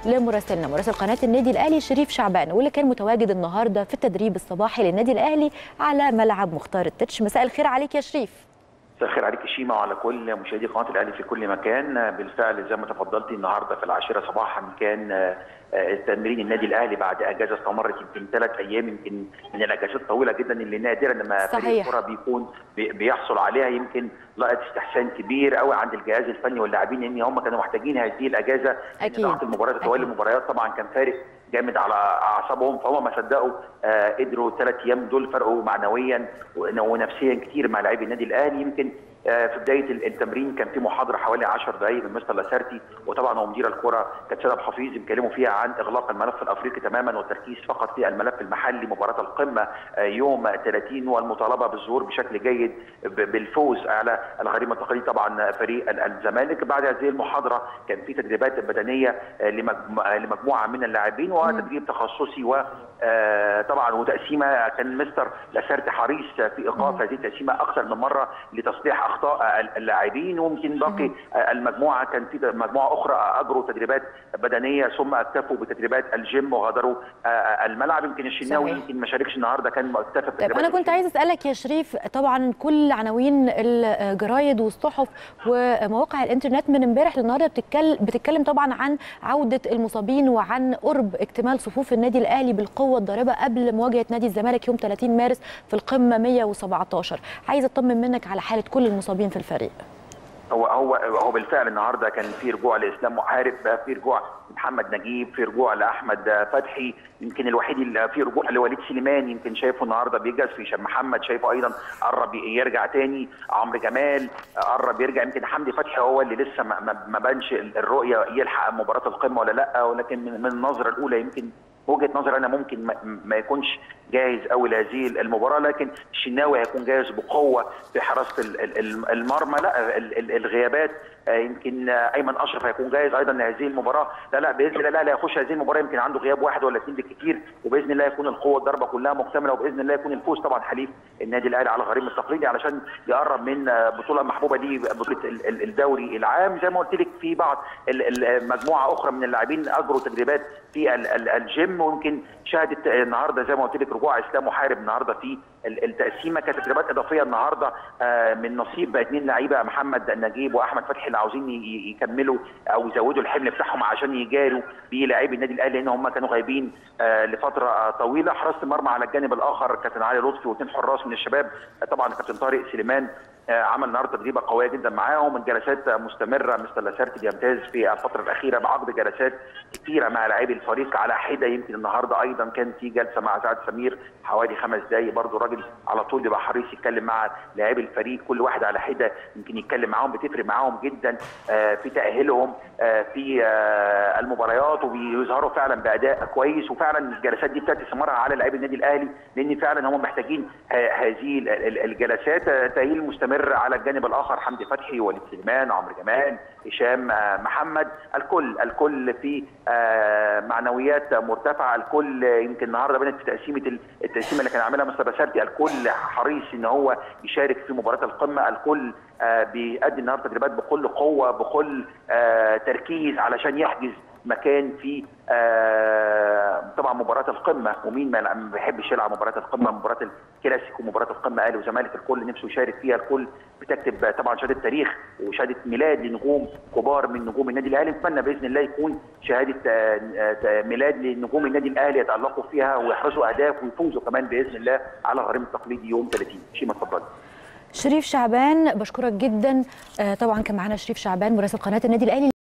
لمراسلنا مراسل قناه النادي الاهلي شريف شعبان واللي كان متواجد النهارده في التدريب الصباحي للنادي الاهلي على ملعب مختار التتش مساء الخير عليك يا شريف مساء الخير عليك شيما وعلى كل مشاهدي قناه الاهلي في كل مكان بالفعل زي ما تفضلتي النهارده في العاشره صباحا كان تمرين النادي الاهلي بعد اجازه استمرت يمكن ثلاث ايام يمكن من الاجازات الطويله جدا اللي نادرا لما فريق الكره بيكون بيحصل عليها يمكن لقت استحسان كبير قوي عند الجهاز الفني واللاعبين ان هم كانوا محتاجين هذه الاجازه اكيد ضغط المباريات وتوالي المباريات طبعا كان فارق جامد على اعصابهم فهم ما صدقوا آه قدروا الثلاث ايام دول فرقوا معنويا ونفسيا كتير مع لاعبي النادي الاهلي يمكن آه في بدايه التمرين كان في محاضره حوالي 10 دقائق من مستر لاسارتي وطبعا هو مدير الكره كابتن سيد حفيظ بيتكلموا فيها عن اغلاق الملف الافريقي تماما والتركيز فقط في الملف المحلي مباراه القمه آه يوم 30 والمطالبه بالظهور بشكل جيد بالفوز على الغريم التقليدي طبعا فريق الزمالك بعد هذه المحاضره كان في تدريبات بدنيه لمجموعه من اللاعبين وتدريب تخصصي و طبعا وتقسيمه كان مستر لاسارتي حريص في ايقاف هذه التقسيمه اكثر من مره لتصليح اخطاء اللاعبين ويمكن باقي المجموعه كان في مجموعه اخرى اجروا تدريبات بدنيه ثم اكتفوا بتدريبات الجيم وغادروا الملعب يمكن الشناوي يمكن ما شاركش النهارده كان مكتفى طيب انا كنت عايز اسالك يا شريف طبعا كل عناوين الجرايد والصحف ومواقع الانترنت من امبارح للنهارده بتتكلم بتتكلم طبعا عن عوده المصابين وعن قرب اكتمال صفوف النادي الاهلي بالقوه الضاربه قبل مواجهه نادي الزمالك يوم 30 مارس في القمه 117 عايز اطمن منك على حاله كل المصابين في الفريق هو هو هو بالفعل النهارده كان في رجوع لاسلام محارب في رجوع محمد نجيب في رجوع لاحمد فتحي يمكن الوحيد اللي في رجوع لوليد سليمان يمكن شايفه النهارده بيجهز في هشام محمد شايفه ايضا قرب يرجع تاني عمرو جمال قرب يرجع يمكن حمدي فتحي هو اللي لسه ما, ما بانش الرؤيه يلحق مباراه القمه ولا لا ولكن من النظره الاولى يمكن وجهه نظر انا ممكن ما يكونش جاهز قوي لهذه المباراه لكن الشناوي هيكون جاهز بقوه في حراسه المرمى لا الغيابات يمكن ايمن اشرف هيكون جاهز ايضا لهذه المباراه لا لا باذن الله لا هيخش هذه المباراه يمكن عنده غياب واحد ولا اثنين بالكثير وباذن الله يكون القوه الضربه كلها مكتمله وباذن الله يكون الفوز طبعا حليف النادي الاهلي على غريم التقليدي علشان يقرب من بطوله محبوبه دي بطوله الدوري العام زي ما قلت لك في بعض مجموعه اخرى من اللاعبين اجروا تدريبات في الجيم ويمكن شهدت النهارده زي ما قلت لك رجوع اسلام محارب النهارده في التقسيمه كانت تدريبات اضافيه النهارده من نصيب اثنين لعيبه محمد نجيب واحمد فتحي اللي عاوزين يكملوا او يزودوا الحمل بتاعهم عشان يجاروا بلاعبي النادي الاهلي لان هم كانوا غايبين لفتره طويله حراسه المرمى على الجانب الاخر كابتن علي لطفي واثنين حراس من الشباب طبعا كابتن طارق سليمان عمل النهارده تدريبه قويه جدا معاهم الجلسات مستمره مستر لاسارتي بيمتاز في الفتره الاخيره بعقد جلسات كثيره مع لاعبي الفريق على حده يمكن النهارده ايضا كان في جلسه مع سعد سمير حوالي خمس دقائق برضه الراجل على طول بيبقى حريص يتكلم مع لاعبي الفريق كل واحد على حده يمكن يتكلم معاهم بتفرق معاهم جدا في تاهيلهم في المباريات وبيظهروا فعلا باداء كويس وفعلا الجلسات دي بتاتي ثمارها على لاعبي النادي الاهلي لان فعلا هم محتاجين هذه الجلسات تاهيل مستمر مستمر على الجانب الاخر حمدي فتحي وليد سليمان عمرو جمال هشام محمد الكل الكل في معنويات مرتفعه الكل يمكن النهارده بنت في تقسيمه التقسيمه اللي كان عاملها مستر بسارتي الكل حريص ان هو يشارك في مباراه القمه الكل بيأدي النهارده تدريبات بكل قوه بكل تركيز علشان يحجز مكان في آه طبعا مباراه القمه ومين ما بيحبش يلعب مباراه القمه مباراه الكلاسيكو مباراه القمه اهلي وزمالك الكل نفسه يشارك فيها الكل بتكتب طبعا شهاده تاريخ وشهاده ميلاد لنجوم كبار من نجوم النادي الاهلي نتمنى باذن الله يكون شهاده آه آه ميلاد لنجوم النادي الاهلي يتالقوا فيها ويحرزوا اهداف ويفوزوا كمان باذن الله على الغريم التقليدي يوم 30 شيماء اتفضلي شريف شعبان بشكرك جدا طبعا كان معانا شريف شعبان مراسل قناه النادي الاهلي